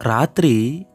ರಾತ್ರಿ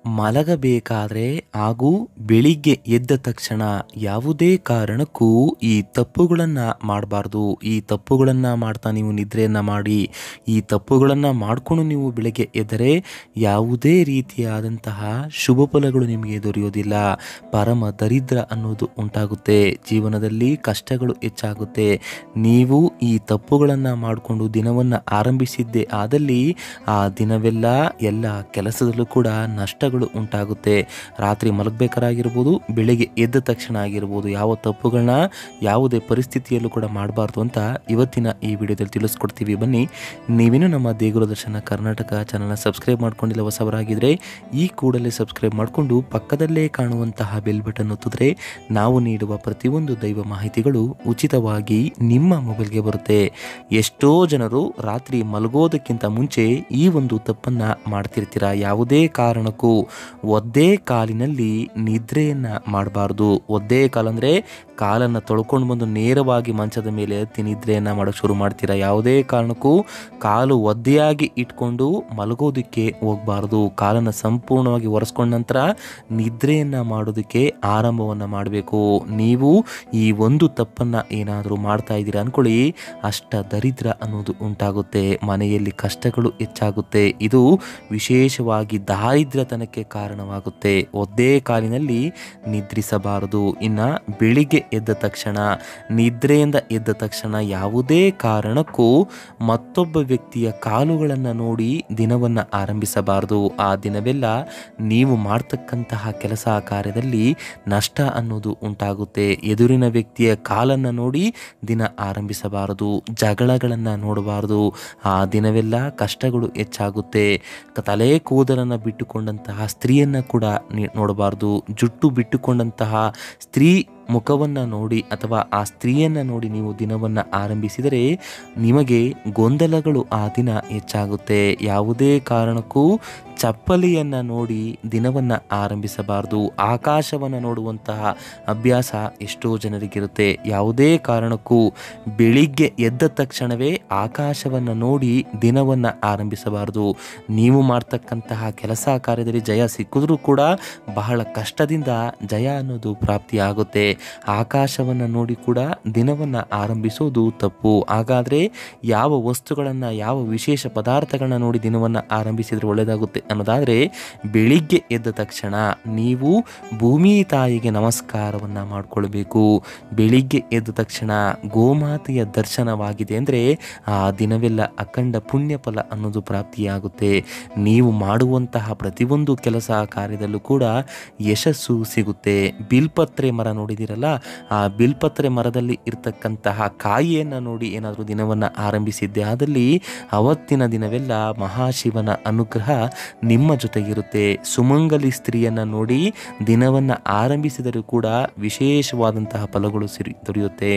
ಮಲಗಬೇಕಾದ್ರೆ ಹಾಗೂ ಬೆಳಿಗ್ಗೆ ಎದ್ದ ತಕ್ಷಣ ಯಾವುದೇ ಕಾರಣಕ್ಕೂ ಈ ತಪ್ಪುಗಳನ್ನು ಮಾಡಬಾರ್ದು ಈ ತಪ್ಪುಗಳನ್ನು ಮಾಡ್ತಾ ನೀವು ನಿದ್ರೆಯನ್ನು ಮಾಡಿ ಈ ತಪ್ಪುಗಳನ್ನು ಮಾಡಿಕೊಂಡು ನೀವು ಬೆಳಗ್ಗೆ ಎದ್ದರೆ ಯಾವುದೇ ರೀತಿಯಾದಂತಹ ಶುಭ ಫಲಗಳು ನಿಮಗೆ ದೊರೆಯೋದಿಲ್ಲ ಪರಮ ದರಿದ್ರ ಅನ್ನೋದು ಉಂಟಾಗುತ್ತೆ ಜೀವನದಲ್ಲಿ ಕಷ್ಟಗಳು ಹೆಚ್ಚಾಗುತ್ತೆ ನೀವು ಈ ತಪ್ಪುಗಳನ್ನು ಮಾಡಿಕೊಂಡು ದಿನವನ್ನು ಆರಂಭಿಸಿದ್ದೇ ಆದಲ್ಲಿ ಆ ದಿನವೆಲ್ಲ ಎಲ್ಲ ಕೆಲಸದಲ್ಲೂ ಕೂಡ ನಷ್ಟಗಳು ಉಂಟಾಗುತ್ತೆ ರಾತ್ರಿ ಮಲಗಬೇಕಾಗಿರ್ಬೋದು ಬೆಳಿಗ್ಗೆ ಎದ್ದ ತಕ್ಷಣ ಆಗಿರ್ಬೋದು ಯಾವ ತಪ್ಪುಗಳನ್ನ ಯಾವುದೇ ಪರಿಸ್ಥಿತಿಯಲ್ಲೂ ಕೂಡ ಮಾಡಬಾರ್ದು ಅಂತ ಇವತ್ತಿನ ಈ ವಿಡಿಯೋದಲ್ಲಿ ತಿಳಿಸ್ಕೊಡ್ತೀವಿ ಬನ್ನಿ ನೀವೇನು ನಮ್ಮ ದೇಗುಲ ದರ್ಶನ ಕರ್ನಾಟಕ ಚಾನಲ್ನ ಸಬ್ಸ್ಕ್ರೈಬ್ ಮಾಡ್ಕೊಂಡಿಲ್ಲ ಹೊಸಬರಾಗಿದ್ದರೆ ಈ ಕೂಡಲೇ ಸಬ್ಸ್ಕ್ರೈಬ್ ಮಾಡಿಕೊಂಡು ಪಕ್ಕದಲ್ಲೇ ಕಾಣುವಂತಹ ಬೆಲ್ ಬಟನ್ ಒತ್ತಿದ್ರೆ ನಾವು ನೀಡುವ ಪ್ರತಿಯೊಂದು ದೈವ ಮಾಹಿತಿಗಳು ಉಚಿತವಾಗಿ ನಿಮ್ಮ ಮೊಬೈಲ್ಗೆ ಬರುತ್ತೆ ಎಷ್ಟೋ ಜನರು ರಾತ್ರಿ ಮಲಗೋದಕ್ಕಿಂತ ಮುಂಚೆ ಈ ಒಂದು ತಪ್ಪನ್ನ ಮಾಡ್ತಿರ್ತೀರ ಯಾವುದೇ ಕಾರಣಕ್ಕೂ ಒದ್ದೇ ಕಾಲಿನಲ್ಲಿ ನಿದ್ರೆಯನ್ನ ಮಾಡಬಾರ್ದು ಒದ್ದೇ ಕಾಲಂದ್ರೆ ಕಾಲನ್ನು ತೊಳ್ಕೊಂಡು ಬಂದು ನೇರವಾಗಿ ಮಂಚದ ಮೇಲೆ ಎತ್ತಿ ನಿದ್ರೆಯನ್ನ ಮಾಡೋಕೆ ಶುರು ಮಾಡ್ತೀರಾ ಯಾವುದೇ ಕಾರಣಕ್ಕೂ ಕಾಲು ಒದ್ದೆಯಾಗಿ ಇಟ್ಕೊಂಡು ಮಲಗೋದಕ್ಕೆ ಹೋಗಬಾರ್ದು ಕಾಲನ್ನು ಸಂಪೂರ್ಣವಾಗಿ ಒರೆಸ್ಕೊಂಡ ನಂತರ ನಿದ್ರೆಯನ್ನ ಮಾಡೋದಕ್ಕೆ ಆರಂಭವನ್ನು ಮಾಡಬೇಕು ನೀವು ಈ ಒಂದು ತಪ್ಪನ್ನ ಏನಾದರೂ ಮಾಡ್ತಾ ಇದ್ದೀರಾ ಅನ್ಕೊಳ್ಳಿ ಅಷ್ಟ ದರಿದ್ರ ಅನ್ನೋದು ಉಂಟಾಗುತ್ತೆ ಮನೆಯಲ್ಲಿ ಕಷ್ಟಗಳು ಹೆಚ್ಚಾಗುತ್ತೆ ಇದು ವಿಶೇಷವಾಗಿ ದಾರಿದ್ರ್ಯತನಕ್ಕೆ ಕಾರಣವಾಗುತ್ತೆ ಒದ್ದೇ ಕಾಲಿನಲ್ಲಿ ನಿದ್ರಿಸಬಾರದು ಇನ್ನು ಬೆಳಿಗ್ಗೆ ಎದ್ದ ತಕ್ಷಣ ನಿದ್ರೆಯಿಂದ ಎದ್ದ ತಕ್ಷಣ ಯಾವುದೇ ಕಾರಣಕ್ಕೂ ಮತ್ತೊಬ್ಬ ವ್ಯಕ್ತಿಯ ಕಾಲುಗಳನ್ನು ನೋಡಿ ದಿನವನ್ನು ಆರಂಭಿಸಬಾರದು ಆ ದಿನವೆಲ್ಲ ನೀವು ಮಾಡ್ತಕ್ಕಂತಹ ಕೆಲಸ ಕಾರ್ಯದಲ್ಲಿ ನಷ್ಟ ಅನ್ನೋದು ಉಂಟಾಗುತ್ತೆ ಎದುರಿನ ವ್ಯಕ್ತಿಯ ಕಾಲನ್ನು ನೋಡಿ ದಿನ ಆರಂಭಿಸಬಾರದು ಜಗಳಗಳನ್ನು ನೋಡಬಾರದು ಆ ದಿನವೆಲ್ಲ ಕಷ್ಟಗಳು ಹೆಚ್ಚಾಗುತ್ತೆ ಕ- ತಲೆ ಕೂದಲನ್ನು ಬಿಟ್ಟುಕೊಂಡಂತಹ ಸ್ತ್ರೀಯನ್ನು ಕೂಡ ನಿ- ನೋಡಬಾರದು ಜುಟ್ಟು ಬಿಟ್ಟುಕೊಂಡಂತಹ ಸ್ತ್ರೀ ಮುಖವನ್ನು ನೋಡಿ ಅಥವಾ ಆ ಸ್ತ್ರೀಯನ್ನು ನೋಡಿ ನೀವು ದಿನವನ್ನು ಆರಂಭಿಸಿದರೆ ನಿಮಗೆ ಗೊಂದಲಗಳು ಆ ದಿನ ಹೆಚ್ಚಾಗುತ್ತೆ ಯಾವುದೇ ಕಾರಣಕ್ಕೂ ಚಪ್ಪಲಿಯನ್ನು ನೋಡಿ ದಿನವನ್ನು ಆರಂಭಿಸಬಾರದು ಆಕಾಶವನ್ನು ನೋಡುವಂತಹ ಅಭ್ಯಾಸ ಎಷ್ಟೋ ಜನರಿಗಿರುತ್ತೆ ಯಾವುದೇ ಕಾರಣಕ್ಕೂ ಬೆಳಿಗ್ಗೆ ಎದ್ದ ತಕ್ಷಣವೇ ಆಕಾಶವನ್ನು ನೋಡಿ ದಿನವನ್ನು ಆರಂಭಿಸಬಾರದು ನೀವು ಮಾಡ್ತಕ್ಕಂತಹ ಕೆಲಸ ಕಾರ್ಯದಲ್ಲಿ ಜಯ ಸಿಕ್ಕಿದ್ರೂ ಕೂಡ ಬಹಳ ಕಷ್ಟದಿಂದ ಜಯ ಅನ್ನೋದು ಪ್ರಾಪ್ತಿಯಾಗುತ್ತೆ ಆಕಾಶವನ್ನು ನೋಡಿ ಕೂಡ ದಿನವನ್ನು ಆರಂಭಿಸೋದು ತಪ್ಪು ಹಾಗಾದರೆ ಯಾವ ವಸ್ತುಗಳನ್ನು ಯಾವ ವಿಶೇಷ ಪದಾರ್ಥಗಳನ್ನ ನೋಡಿ ದಿನವನ್ನು ಆರಂಭಿಸಿದರೆ ಒಳ್ಳೆಯದಾಗುತ್ತೆ ಅನ್ನೋದಾದರೆ ಬೆಳಿಗ್ಗೆ ಎದ್ದ ತಕ್ಷಣ ನೀವು ಭೂಮಿ ತಾಯಿಗೆ ನಮಸ್ಕಾರವನ್ನು ಮಾಡಿಕೊಳ್ಬೇಕು ಬೆಳಿಗ್ಗೆ ಎದ್ದ ತಕ್ಷಣ ಗೋಮಾತೆಯ ದರ್ಶನವಾಗಿದೆ ಅಂದರೆ ಆ ದಿನವೆಲ್ಲ ಅಖಂಡ ಪುಣ್ಯ ಫಲ ಅನ್ನೋದು ಪ್ರಾಪ್ತಿಯಾಗುತ್ತೆ ನೀವು ಮಾಡುವಂತಹ ಪ್ರತಿಯೊಂದು ಕೆಲಸ ಕಾರ್ಯದಲ್ಲೂ ಕೂಡ ಯಶಸ್ಸು ಸಿಗುತ್ತೆ ಬಿಲ್ಪತ್ರೆ ಮರ ನೋಡಿದಿರಲ್ಲ ಆ ಬಿಲ್ಪತ್ರೆ ಮರದಲ್ಲಿ ಇರ್ತಕ್ಕಂತಹ ಕಾಯಿಯನ್ನು ನೋಡಿ ಏನಾದರೂ ದಿನವನ್ನು ಆರಂಭಿಸಿದ್ದೆ ಆದಲ್ಲಿ ಅವತ್ತಿನ ದಿನವೆಲ್ಲ ಮಹಾಶಿವನ ಅನುಗ್ರಹ ನಿಮ್ಮ ಜೊತೆಗಿರುತ್ತೆ ಸುಮಂಗಲಿ ಸ್ತ್ರೀಯನ್ನು ನೋಡಿ ದಿನವನ್ನು ಆರಂಭಿಸಿದರೂ ಕೂಡ ವಿಶೇಷವಾದಂತಹ ಫಲಗಳು ಸಿರಿ ದೊರೆಯುತ್ತೆ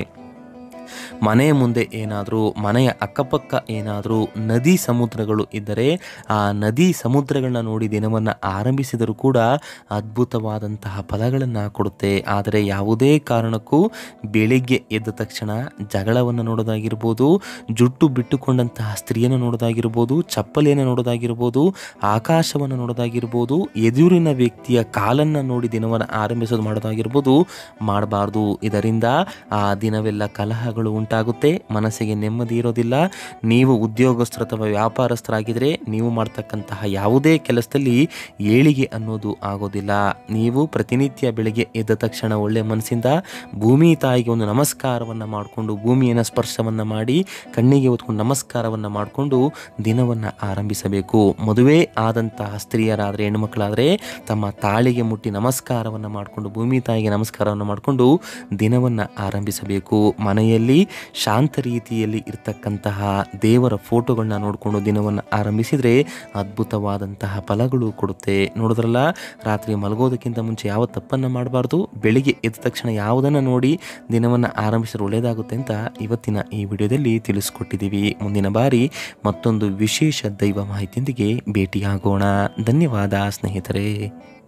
ಮನೆಯ ಮುಂದೆ ಏನಾದರೂ ಮನೆಯ ಅಕ್ಕಪಕ್ಕ ಏನಾದರೂ ನದಿ ಸಮುದ್ರಗಳು ಇದ್ದರೆ ಆ ನದಿ ಸಮುದ್ರಗಳನ್ನ ನೋಡಿ ದಿನವನ್ನು ಆರಂಭಿಸಿದರೂ ಕೂಡ ಅದ್ಭುತವಾದಂತಹ ಫಲಗಳನ್ನು ಕೊಡುತ್ತೆ ಆದರೆ ಯಾವುದೇ ಕಾರಣಕ್ಕೂ ಬೆಳಿಗ್ಗೆ ಎದ್ದ ತಕ್ಷಣ ಜಗಳವನ್ನು ನೋಡೋದಾಗಿರ್ಬೋದು ಜುಟ್ಟು ಬಿಟ್ಟುಕೊಂಡಂತಹ ಸ್ತ್ರೀಯನ್ನು ನೋಡೋದಾಗಿರ್ಬೋದು ಚಪ್ಪಲಿಯನ್ನು ನೋಡೋದಾಗಿರ್ಬೋದು ಆಕಾಶವನ್ನು ನೋಡೋದಾಗಿರ್ಬೋದು ಎದುರಿನ ವ್ಯಕ್ತಿಯ ಕಾಲನ್ನು ನೋಡಿ ದಿನವನ್ನು ಆರಂಭಿಸೋದು ಮಾಡೋದಾಗಿರ್ಬೋದು ಮಾಡಬಾರ್ದು ಇದರಿಂದ ಆ ದಿನವೆಲ್ಲ ಕಲಹಗಳು ಉಂಟಾಗುತ್ತೆ ಮನಸ್ಸಿಗೆ ನೆಮ್ಮದಿ ಇರೋದಿಲ್ಲ ನೀವು ಉದ್ಯೋಗಸ್ಥರು ಅಥವಾ ವ್ಯಾಪಾರಸ್ಥರಾಗಿದ್ದರೆ ನೀವು ಮಾಡ್ತಕ್ಕಂತಹ ಯಾವುದೇ ಕೆಲಸದಲ್ಲಿ ಏಳಿಗೆ ಅನ್ನೋದು ಆಗೋದಿಲ್ಲ ನೀವು ಪ್ರತಿನಿತ್ಯ ಬೆಳಿಗ್ಗೆ ಎದ್ದ ತಕ್ಷಣ ಒಳ್ಳೆ ಮನಸ್ಸಿಂದ ಭೂಮಿ ತಾಯಿಗೆ ಒಂದು ನಮಸ್ಕಾರವನ್ನು ಮಾಡಿಕೊಂಡು ಭೂಮಿಯನ್ನು ಸ್ಪರ್ಶವನ್ನು ಮಾಡಿ ಕಣ್ಣಿಗೆ ಹೊತ್ಕೊಂಡು ನಮಸ್ಕಾರವನ್ನು ಮಾಡಿಕೊಂಡು ದಿನವನ್ನು ಆರಂಭಿಸಬೇಕು ಮದುವೆ ಆದಂತಹ ಸ್ತ್ರೀಯರಾದರೆ ಹೆಣ್ಣುಮಕ್ಕಳಾದರೆ ತಮ್ಮ ತಾಳಿಗೆ ಮುಟ್ಟಿ ನಮಸ್ಕಾರವನ್ನು ಮಾಡಿಕೊಂಡು ಭೂಮಿ ತಾಯಿಗೆ ನಮಸ್ಕಾರವನ್ನು ಮಾಡಿಕೊಂಡು ದಿನವನ್ನು ಆರಂಭಿಸಬೇಕು ಮನೆಯಲ್ಲಿ ಶಾಂತ ರೀತಿಯಲ್ಲಿ ಇರ್ತಕ್ಕಂತಹ ದೇವರ ಫೋಟೋಗಳನ್ನ ನೋಡಿಕೊಂಡು ದಿನವನ್ನು ಆರಂಭಿಸಿದರೆ ಅದ್ಭುತವಾದಂತಹ ಫಲಗಳು ಕೊಡುತ್ತೆ ನೋಡಿದ್ರಲ್ಲ ರಾತ್ರಿ ಮಲಗೋದಕ್ಕಿಂತ ಮುಂಚೆ ಯಾವ ತಪ್ಪನ್ನು ಮಾಡಬಾರ್ದು ಬೆಳಿಗ್ಗೆ ಎದ್ದ ತಕ್ಷಣ ಯಾವುದನ್ನು ನೋಡಿ ದಿನವನ್ನು ಆರಂಭಿಸಿದ್ರೆ ಒಳ್ಳೆಯದಾಗುತ್ತೆ ಅಂತ ಇವತ್ತಿನ ಈ ವಿಡಿಯೋದಲ್ಲಿ ತಿಳಿಸ್ಕೊಟ್ಟಿದ್ದೀವಿ ಮುಂದಿನ ಬಾರಿ ಮತ್ತೊಂದು ವಿಶೇಷ ದೈವ ಮಾಹಿತಿಯೊಂದಿಗೆ ಭೇಟಿಯಾಗೋಣ ಧನ್ಯವಾದ ಸ್ನೇಹಿತರೆ